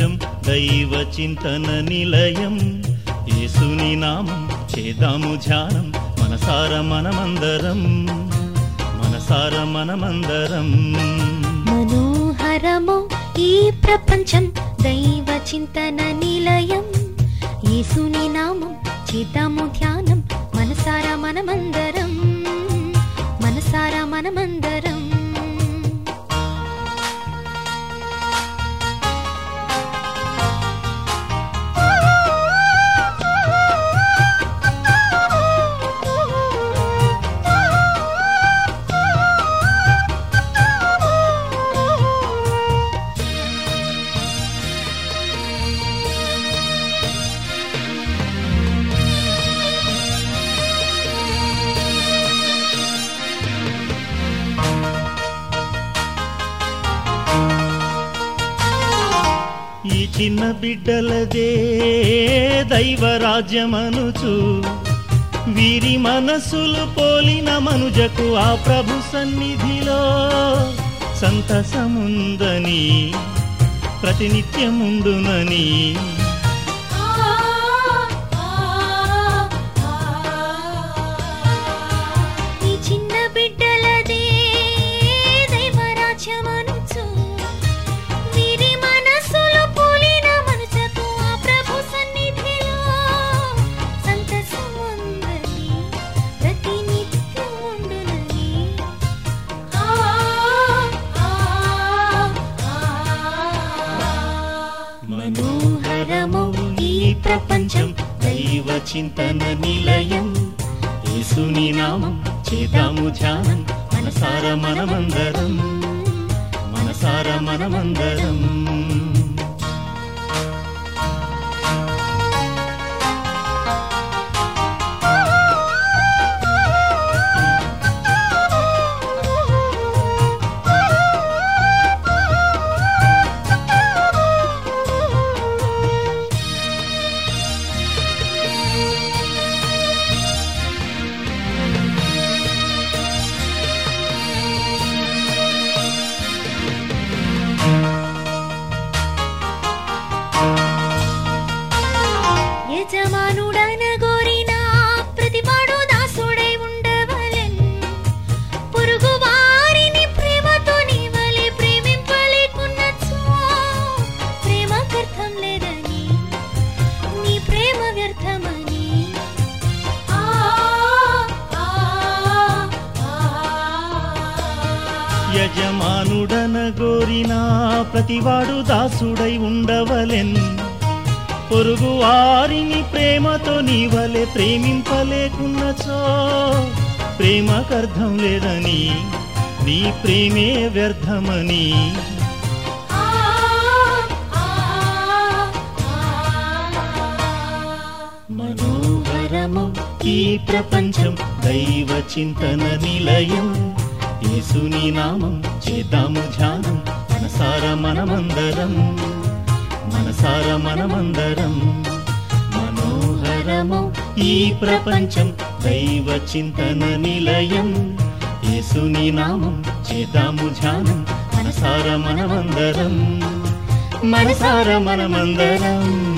ప్రపంచం దైవ చింతన నిలయం యేసుని నామం చేద్దాము ధ్యానం మనసార మనమందరం మనసార మనమందరం మనోహరము ఈ ప్రపంచం దైవ చింతన నిలయం యేసుని నామం చేద్దాము ధ్యానం మనసారా మనమందరం మనసారా మనమందరం ఈ చిన్న బిడ్డలదే దైవరాజ్యమనుచు వీరి మనసులు పోలిన మనుజకు ఆ ప్రభు సన్నిధిలో సంతసముందని ప్రతినిత్యముండునని ఈ చిన్న బిడ్డలదే దైవరాజ్యమనుచు వీరి మనసులు పోలిన మనసుకు ఆ ప్రభు సన్నిధిలో సంతసముందని ప్రతి నిత్యముండునని ఆ ఆ మనోహరము ఈ ప్రపంచం దైవ చింతన నిలయం యేసుని నామం చేద్దాము ధ్యానం మనసార మనమందరం మనసార మనమందరం యజమానుడన గోరిన ప్రతివాడు దాసుడై ఉండవలెన్ పొరుగు వారిని ప్రేమతో నీవలే ప్రేమింపలేకున్నచో ప్రేమకర్థం లేదని నీ ప్రేమ వ్యర్థమని ఆ ఆ యజమానుడన గోరిన ప్రతివాడు దాసుడై ఉండవలెన్ పొరుగు వారిని ప్రేమతో నీవలే ప్రేమింపలేకున్నచో ప్రేమకర్థం లేదని నీ ప్రేమే వ్యర్థమని ఆ ఆ మనోహరము ఈ ప్రపంచం దైవ చింతన నిలయం యేసుని నామం చేద్దాము ధ్యానం మనసార మనమందరం మనసార మనమందరం మనోహరము ఈ ప్రపంచం దైవ చింతన నిలయం యేసుని నామం చేద్దాము ధ్యానం మనసార మనమందరం మనసార మనమందరం